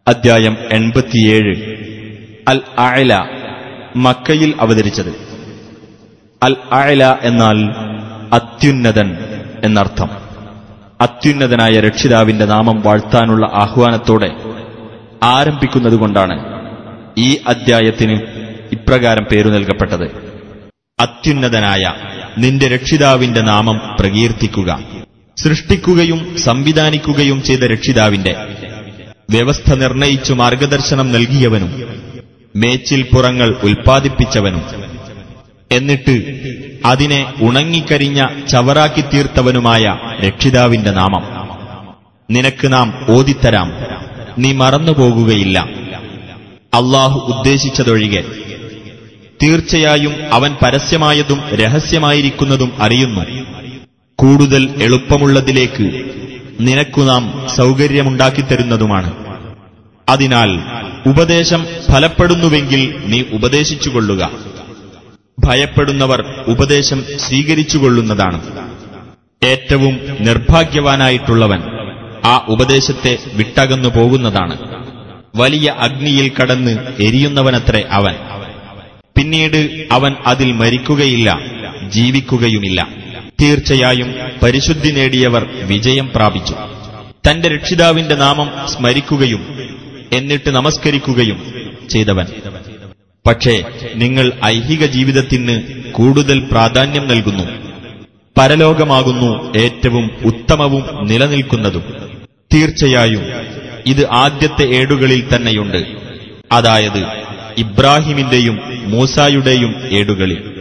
അദ്ധ്യായം എൺപത്തിയേഴ് അൽ അയല മക്കയിൽ അവതരിച്ചത് അൽ അയല എന്നാൽ അത്യുന്നതൻ എന്നർത്ഥം അത്യുന്നതനായ രക്ഷിതാവിന്റെ നാമം വാഴ്ത്താനുള്ള ആഹ്വാനത്തോടെ ആരംഭിക്കുന്നതുകൊണ്ടാണ് ഈ അദ്ധ്യായത്തിന് ഇപ്രകാരം പേരു നൽകപ്പെട്ടത് അത്യുന്നതനായ നിന്റെ രക്ഷിതാവിന്റെ നാമം പ്രകീർത്തിക്കുക സൃഷ്ടിക്കുകയും സംവിധാനിക്കുകയും ചെയ്ത രക്ഷിതാവിന്റെ വ്യവസ്ഥ നിർണയിച്ചു മാർഗദർശനം നൽകിയവനും മേച്ചിൽ പുറങ്ങൾ ഉൽപ്പാദിപ്പിച്ചവനും എന്നിട്ട് അതിനെ ഉണങ്ങിക്കരിഞ്ഞ ചവറാക്കി തീർത്തവനുമായ രക്ഷിതാവിന്റെ നാമം നിനക്ക് നാം ഓതിത്തരാം നീ മറന്നുപോകുകയില്ല അള്ളാഹു ഉദ്ദേശിച്ചതൊഴികെ തീർച്ചയായും അവൻ പരസ്യമായതും രഹസ്യമായിരിക്കുന്നതും അറിയുന്നു കൂടുതൽ എളുപ്പമുള്ളതിലേക്ക് നിനക്കു നാം സൗകര്യമുണ്ടാക്കിത്തരുന്നതുമാണ് അതിനാൽ ഉപദേശം ഫലപ്പെടുന്നുവെങ്കിൽ നീ ഉപദേശിച്ചുകൊള്ളുക ഭയപ്പെടുന്നവർ ഉപദേശം സ്വീകരിച്ചുകൊള്ളുന്നതാണ് ഏറ്റവും നിർഭാഗ്യവാനായിട്ടുള്ളവൻ ആ ഉപദേശത്തെ വിട്ടകന്നു പോകുന്നതാണ് വലിയ അഗ്നിയിൽ കടന്ന് എരിയുന്നവനത്രേ അവൻ പിന്നീട് അവൻ അതിൽ മരിക്കുകയില്ല ജീവിക്കുകയുമില്ല തീർച്ചയായും പരിശുദ്ധി നേടിയവർ വിജയം പ്രാപിച്ചു തന്റെ രക്ഷിതാവിന്റെ നാമം സ്മരിക്കുകയും എന്നിട്ട് നമസ്കരിക്കുകയും ചെയ്തവൻ പക്ഷേ നിങ്ങൾ ഐഹിക ജീവിതത്തിന് കൂടുതൽ പ്രാധാന്യം നൽകുന്നു പരലോകമാകുന്നു ഏറ്റവും ഉത്തമവും നിലനിൽക്കുന്നതും തീർച്ചയായും ഇത് ആദ്യത്തെ ഏടുകളിൽ തന്നെയുണ്ട് അതായത് ഇബ്രാഹിമിന്റെയും മൂസായുടെയും ഏടുകളിൽ